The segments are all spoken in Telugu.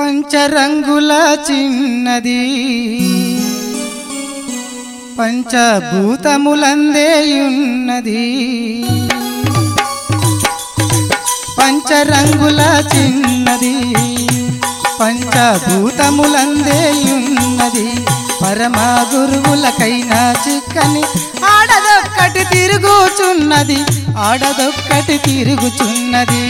పంచరంగుల చిన్నది పంచభూతములందేయున్నది పంచరంగుల చిన్నది పంచభూతములందేయున్నది పరమా గురువులకైనా చిక్కని ఆడదొక్కటి తిరుగుచున్నది ఆడదొక్కటి తిరుగుచున్నది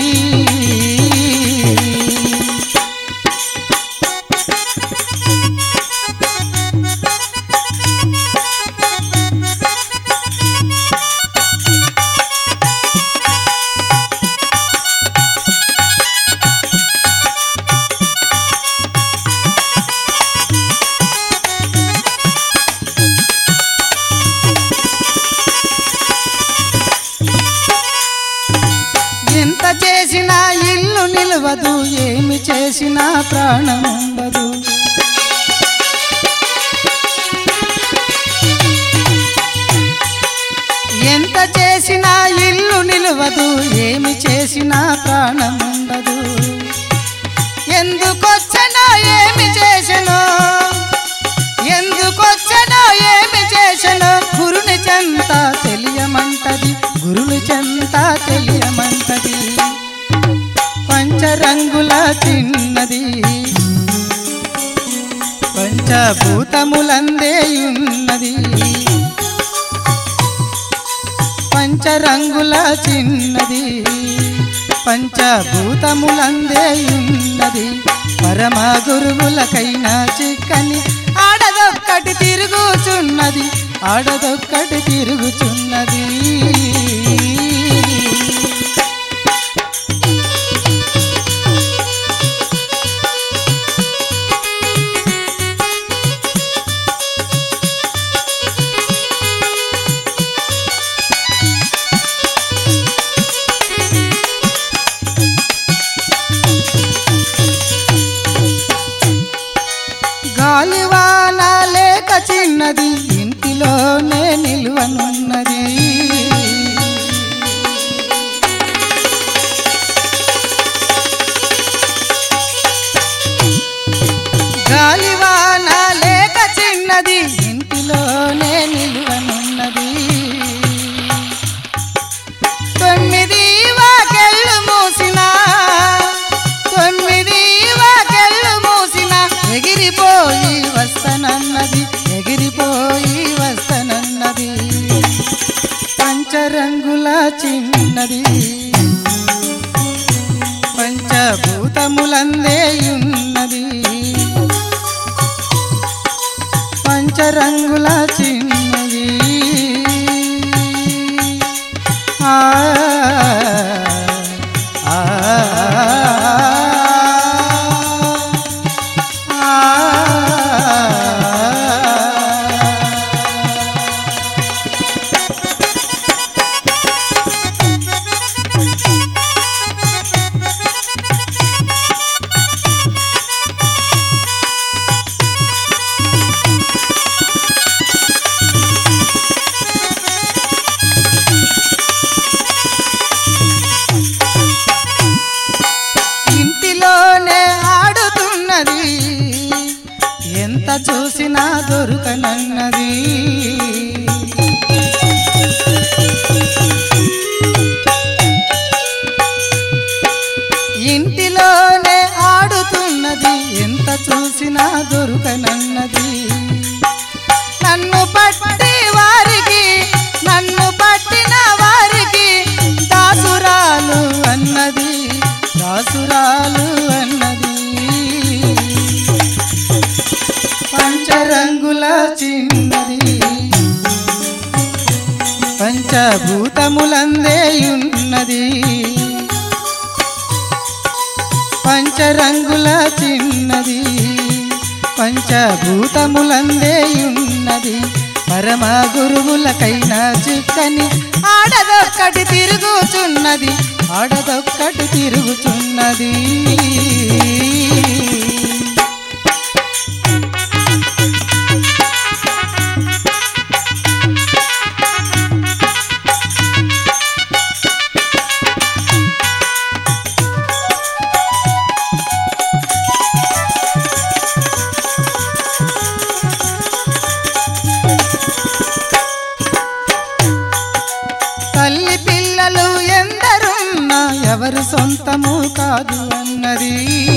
ఎంత చేసినా ఇల్లు నిలవదు ఏమి చేసినా ప్రాణం ఉండదు ఎంత చేసినా ఇల్లు నిలవదు ఏమి చేసినా ప్రాణం ఉండదు ఎందుకొచ్చనో ఏమి చేసనో ఎందుకొచ్చనో ఏమి చేసనో గురుని చెంత తెలియమంటది గురుని చెంత తెలియమంటది పంచరంగుల చిన్నది పంచభూతములందేయున్నది పంచరంగుల చిన్నది పంచభూతములందేయున్నది పరమ గురువులకైనా చిక్కని ఆడదొక్కటి తిరుగుచున్నది ఆడదొక్కటి తిరుగుచున్నది గాలివాన లేక చిన్నది ఇంటిలోనే నిలువనున్నది గాలివాన లేక చిన్నది ఇంటిలోనే నిలువనున్నది తొమ్మిది వాకెళ్ళు మూసిన తొమ్మిది వాకెళ్ళు మూసిన ఎగిరిపోయి వస్తనన్నది ఎగిరిపోయి వస్తనన్నది పంచరంగుల చిన్నది పంచభూతములందేయున్నది పంచరంగుల చిన్నది ఆ ఆ ఇంటిలోనే ఆడుతున్నది ఎంత చూసినా దొరకనన్నది ఇంటిలోనే ఆడుతున్నది ఎంత చూసినా దొరకనన్నది నన్ను పట్టి వారికి నన్ను పట్టిన వారికి దాసురాలు అన్నది దాసురాలు అన్నది పంచరంగుల చిన్నది పంచభూతములందేయున్నది పంచరంగుల చిన్నది పంచభూతములందేయున్నది పరమ గురువులకైనా చిక్కని ఆడదొక్కటి తిరుగుచున్నది ఆడదొక్కటి తిరుగుచున్నది ఎవరు సొంతము కాదు అన్నది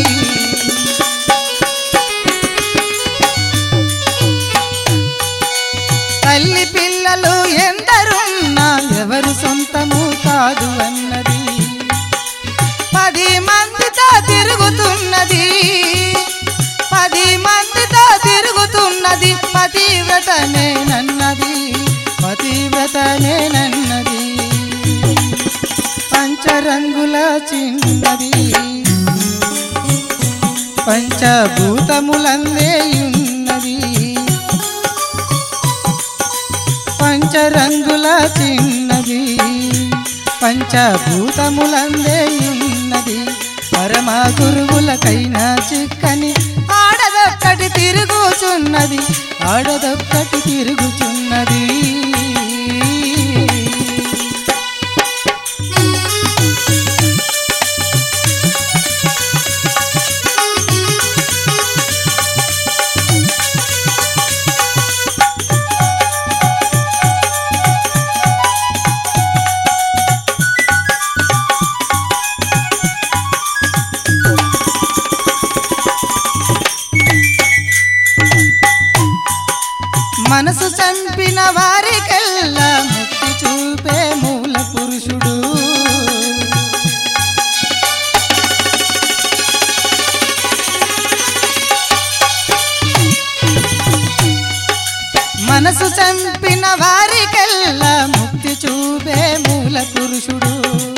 తల్లి పిల్లలు ఎందరున్నా ఎవరు సొంతము కాదు అన్నది పది మందితో తిరుగుతున్నది పది మందితో తిరుగుతున్నది పతివ్రతనేనన్నది పతివ్రతనేనన్నది పంచరంగుల చిన్నది పంచభూతములందే ఉన్నది పంచరంగుల చిన్నది పంచభూతములందే ఉన్నది పరమ గురువులకైనా చిక్కని ఆడదొక్కటి తిరుగుచున్నది ఆడదొక్కటి తిరుగుచున్నది మనసు చంపిన వారికెల్లా ముక్తి చూపే మూల పురుషుడు మనసు చంపిన వారికెల్లా ముక్తి చూపే మూల పురుషుడు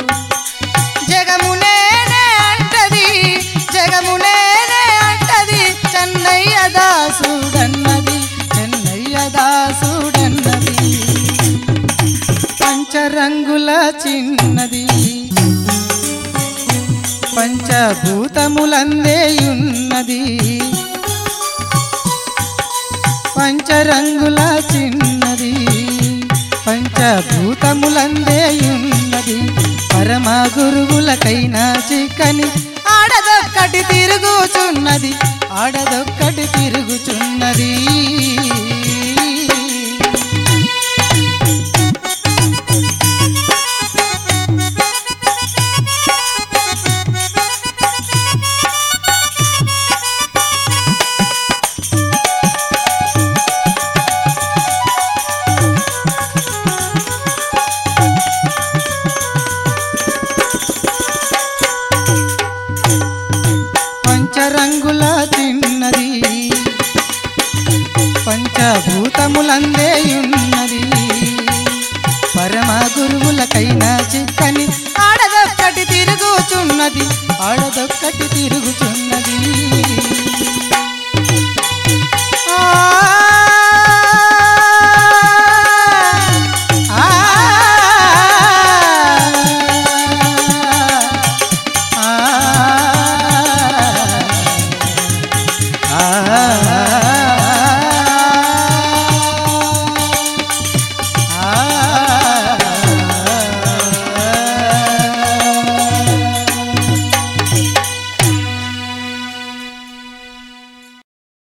జగమునేనే అంటది జగమునేనే అంటది చెన్నయ్య దాసుడన్నది చెన్నయ్య దాసుడన్నది పంచరంగుల చిన్నది పంచభూతములందే ఉన్నది పంచరంగుల చిన్నది పంచభూతములందే ఉన్నది పరమ గురువులకైనా చిక్కని ఆడదొక్కటి తిరుగుచున్నది ఆడదొక్కటి తిరుగుచున్నది పంచరంగుల చిన్నది పంచభూతములందే ఉన్నది పరమ గురువులకైనా చిక్కని ఆడదొక్కటి తిరుగుచున్నది ఆడదొక్కటి తిరుగుచున్నది